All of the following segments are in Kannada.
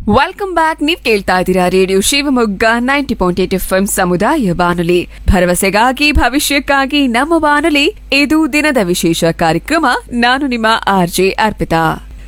ವೆಲ್ಕಮ್ ಬ್ಯಾಕ್ ನೀವ್ ಕೇಳ್ತಾ ಇದ್ದೀರಾ radio Shivamogga ninety point eight F M ಸಮುದಾಯ ಬಾನುಲಿ ಭರವಸೆಗಾಗಿ ಭವಿಷ್ಯಕ್ಕಾಗಿ ನಮ್ಮ ಬಾನುಲಿ ಇದು ದಿನದ ವಿಶೇಷ ಕಾರ್ಯಕ್ರಮ ನಾನು ನಿಮ್ಮ ಆರ್ ಜೆ ಅರ್ಪಿತಾ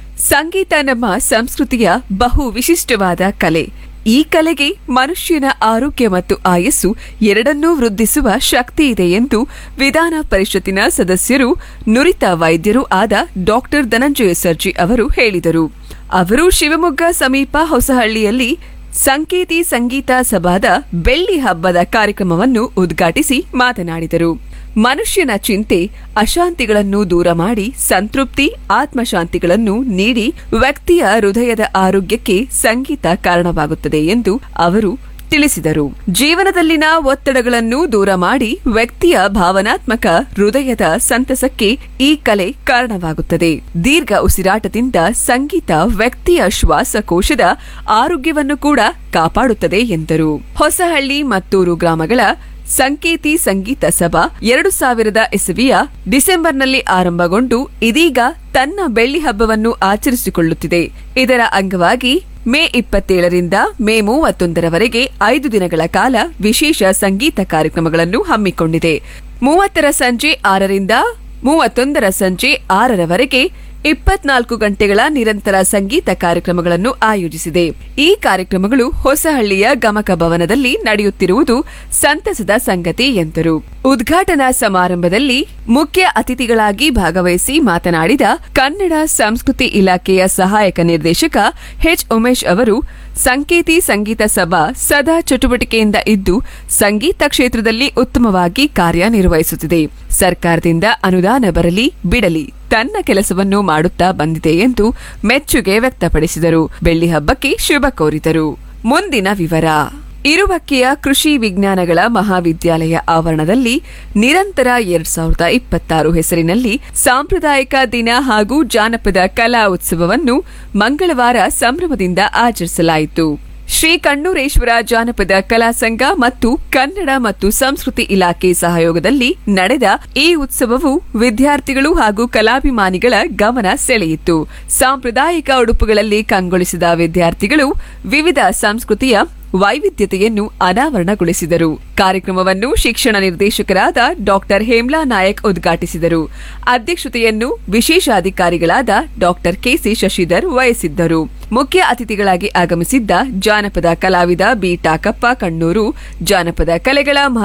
ಸಂಗೀತ ನಮ್ಮ ಸಂಸ್ಕೃತಿಯ ಬಹು ವಿಶಿಷ್ಟವಾದ ಕಲೆ ಈ ಕಲೆಗೆ ಮನುಷ್ಯನ ಆರೋಗ್ಯ ಮತ್ತು ಆಯಸ್ಸು ಎರಡನ್ನೂ ವೃದ್ಧಿಸುವ ಶಕ್ತಿ ಇದೆ ಎಂದು ವಿಧಾನ ಪರಿಷತ್ತಿನ ಸದಸ್ಯರು ನುರಿತ ವೈದ್ಯರೂ ಆದ ಡಾಕ್ಟರ್ ಧನಂಜಯ ಸರ್ಜಿ ಅವರು ಹೇಳಿದರು ಅವರು ಶಿವಮೊಗ್ಗ ಸಮೀಪ ಹೊಸಹಳ್ಳಿಯಲ್ಲಿ ಸಂಕೇತಿ ಸಂಗೀತ ಸಭಾದ ಬೆಳ್ಳಿ ಹಬ್ಬದ ಕಾರ್ಯಕ್ರಮವನ್ನು ಉದ್ಘಾಟಿಸಿ ಮಾತನಾಡಿದರು ಮನುಷ್ಯನ ಚಿಂತೆ ಅಶಾಂತಿಗಳನ್ನು ದೂರ ಮಾಡಿ ಸಂತೃಪ್ತಿ ಆತ್ಮಶಾಂತಿಗಳನ್ನು ನೀಡಿ ವ್ಯಕ್ತಿಯ ಹೃದಯದ ಆರೋಗ್ಯಕ್ಕೆ ಸಂಗೀತ ಕಾರಣವಾಗುತ್ತದೆ ಎಂದು ಅವರು ತಿಳಿಸಿದರು ಜೀವನದಲ್ಲಿನ ಒತ್ತಡಗಳನ್ನು ದೂರ ಮಾಡಿ ವ್ಯಕ್ತಿಯ ಭಾವನಾತ್ಮಕ ಹೃದಯದ ಸಂತಸಕ್ಕೆ ಈ ಕಲೆ ಕಾರಣವಾಗುತ್ತದೆ ದೀರ್ಘ ಉಸಿರಾಟದಿಂದ ಸಂಗೀತ ವ್ಯಕ್ತಿಯ ಶ್ವಾಸಕೋಶದ ಆರೋಗ್ಯವನ್ನು ಕೂಡ ಕಾಪಾಡುತ್ತದೆ ಎಂದರು ಹೊಸಹಳ್ಳಿ ಮತ್ತೂರು ಗ್ರಾಮಗಳ ಸಂಕೇತಿ ಸಂಗೀತ ಸಭಾ ಎರಡು ಸಾವಿರದ ಇಸವಿಯ ಡಿಸೆಂಬರ್ನಲ್ಲಿ ಆರಂಭಗೊಂಡು ಇದೀಗ ತನ್ನ ಬೆಳ್ಳಿ ಹಬ್ಬವನ್ನು ಆಚರಿಸಿಕೊಳ್ಳುತ್ತಿದೆ ಇದರ ಅಂಗವಾಗಿ ಮೇ ಇಪ್ಪತ್ತೇಳರಿಂದ ಮೇ ಮೂವತ್ತೊಂದರವರೆಗೆ ಐದು ದಿನಗಳ ಕಾಲ ವಿಶೇಷ ಸಂಗೀತ ಕಾರ್ಯಕ್ರಮಗಳನ್ನು ಹಮ್ಮಿಕೊಂಡಿದೆ ಮೂವತ್ತರ ಸಂಜೆ ಆರರಿಂದ ಮೂವತ್ತೊಂದರ ಸಂಜೆ ಆರರವರೆಗೆ ಇಪ್ಪತ್ನಾಲ್ಕು ಗಂಟೆಗಳ ನಿರಂತರ ಸಂಗೀತ ಕಾರ್ಯಕ್ರಮಗಳನ್ನು ಆಯೋಜಿಸಿದೆ ಈ ಕಾರ್ಯಕ್ರಮಗಳು ಹೊಸಹಳ್ಳಿಯ ಗಮಕ ಭವನದಲ್ಲಿ ನಡೆಯುತ್ತಿರುವುದು ಸಂತಸದ ಸಂಗತಿ ಎಂದರು ಉದ್ಘಾಟನಾ ಸಮಾರಂಭದಲ್ಲಿ ಮುಖ್ಯ ಅತಿಥಿಗಳಾಗಿ ಭಾಗವಹಿಸಿ ಮಾತನಾಡಿದ ಕನ್ನಡ ಸಂಸ್ಕೃತಿ ಇಲಾಖೆಯ ಸಹಾಯಕ ನಿರ್ದೇಶಕ ಎಚ್ ಉಮೇಶ್ ಅವರು ಸಂಕೇತಿ ಸಂಗೀತ ಸಭಾ ಸದಾ ಚಟುವಟಿಕೆಯಿಂದ ಇದ್ದು ಸಂಗೀತ ಕ್ಷೇತ್ರದಲ್ಲಿ ಉತ್ತಮವಾಗಿ ಕಾರ್ಯನಿರ್ವಹಿಸುತ್ತಿದೆ ಸರ್ಕಾರದಿಂದ ಅನುದಾನ ಬರಲಿ ಬಿಡಲಿ ತನ್ನ ಕೆಲಸವನ್ನು ಮಾಡುತ್ತಾ ಬಂದಿದೆ ಎಂದು ಮೆಚ್ಚುಗೆ ವ್ಯಕ್ತಪಡಿಸಿದರು ಬೆಳ್ಳಿ ಹಬ್ಬಕ್ಕೆ ಶುಭ ಕೋರಿದರು ಮುಂದಿನ ವಿವರ ಇರುವಕ್ಕೆಯ ಕೃಷಿ ವಿಜ್ಞಾನಗಳ ಮಹಾವಿದ್ಯಾಲಯ ಆವರಣದಲ್ಲಿ ನಿರಂತರ ಎರಡ್ ಸಾವಿರದ ಇಪ್ಪತ್ತಾರು ಹೆಸರಿನಲ್ಲಿ ಸಾಂಪ್ರದಾಯಿಕ ದಿನ ಹಾಗೂ ಜಾನಪದ ಕಲಾ ಉತ್ಸವವನ್ನು ಮಂಗಳವಾರ ಸಂಭ್ರಮದಿಂದ ಆಚರಿಸಲಾಯಿತು ಶ್ರೀ ಕಣ್ಣೂರೇಶ್ವರ ಜಾನಪದ ಕಲಾ ಸಂಘ ಮತ್ತು ಕನ್ನಡ ಮತ್ತು ಸಂಸ್ಕೃತಿ ಇಲಾಖೆ ಸಹಯೋಗದಲ್ಲಿ ನಡೆದ ಈ ಉತ್ಸವವು ವಿದ್ಯಾರ್ಥಿಗಳು ಹಾಗೂ ಕಲಾಭಿಮಾನಿಗಳ ಗಮನ ಸೆಳೆಯಿತು ಸಾಂಪ್ರದಾಯಿಕ ಉಡುಪುಗಳಲ್ಲಿ ಕಂಗೊಳಿಸಿದ ವಿದ್ಯಾರ್ಥಿಗಳು ವಿವಿಧ ಸಂಸ್ಕೃತಿಯ ವೈವಿಧ್ಯತೆಯನ್ನು ಅನಾವರಣಗೊಳಿಸಿದರು ಕಾರ್ಯಕ್ರಮವನ್ನು ಶಿಕ್ಷಣ ನಿರ್ದೇಶಕರಾದ ಡಾಕ್ಟರ್ ಹೇಮ್ಲಾ ನಾಯಕ್ ಉದ್ಘಾಟಿಸಿದರು ಅಧ್ಯಕ್ಷತೆಯನ್ನು ವಿಶೇಷಾಧಿಕಾರಿಗಳಾದ ಡಾಕ್ಟರ್ ಕೆಸಿ ಶಶಿಧರ್ ವಹಿಸಿದ್ದರು ಮುಖ್ಯ ಅತಿಥಿಗಳಾಗಿ ಆಗಮಿಸಿದ್ದ ಜಾನಪದ ಕಲಾವಿದ ಬಿ ಟಾಕಪ್ಪ ಕಣ್ಣೂರು ಜಾನಪದ ಕಲೆಗಳ